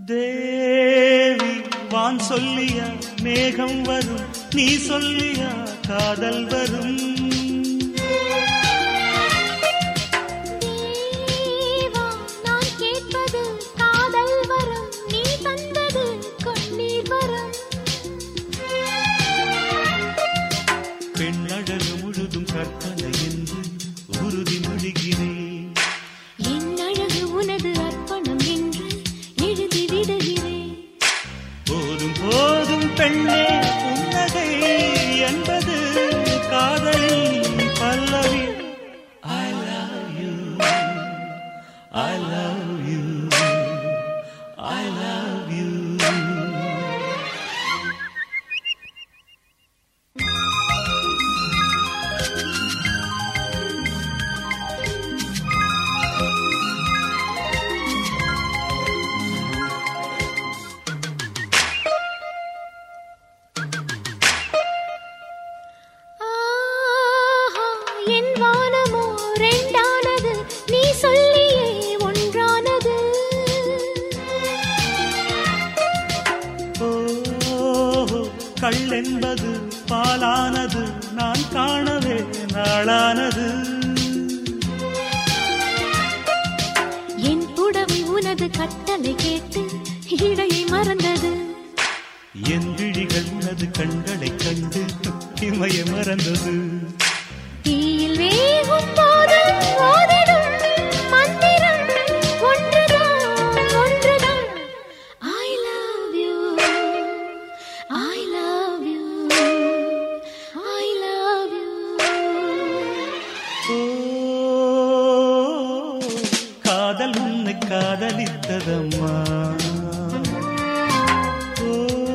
தேவி வான் சொல்லியா மேகம் வரும் நீ சொல்லியா காதல் வரும் தேவா நான் கேட்பது காதல் வரம் நீ தந்தது கண்ணீர் வரம் பெண்ணழகு முழுதும் கற்பனை என்று உறுதி மொழிகிறேன் என் அழகு உனது அர்ப்பணம் என்று எழுதி விடுகிறேன் போதும் போதும் பெண்ணே புன்னகை என்பது காதலின் பல்லவி I love you I love you I love you ஆஹா என் வானமோ ரெண்டானது நீ சொல்லியே ஒன்றானது ஓ கள் என்பது பாலானது நான் காணவே நாளானது என் புடவை உனது கட்டளை கேட்டு இடையை மறந்தது என் விழிகள் உனது கண்களைக் கண்டு இமய மறந்தது தீயில் வேகும் போது ஓதிடும் மந்திரம் ஒன்றுதான் ஒன்றுதான் I love you I love you I love you ஓ காதல் உன்னை காதலித்ததம்மா ஓ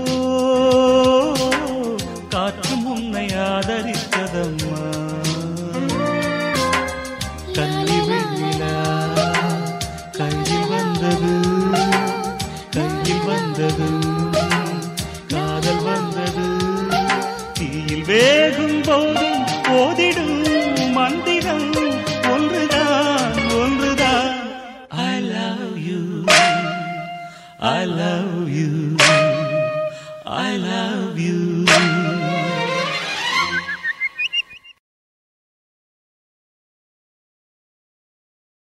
காற்றும் உன்னை ஆதரித்ததம்மா கன்னி வெண்ணிலா கையில் வந்தது கையில் வந்தது காதல் வந்தது தீயில் வேகும் போதும் போதிடும் மந்திரம் ஒன்றுதான் ஒன்றுதான் I love you I love you I love you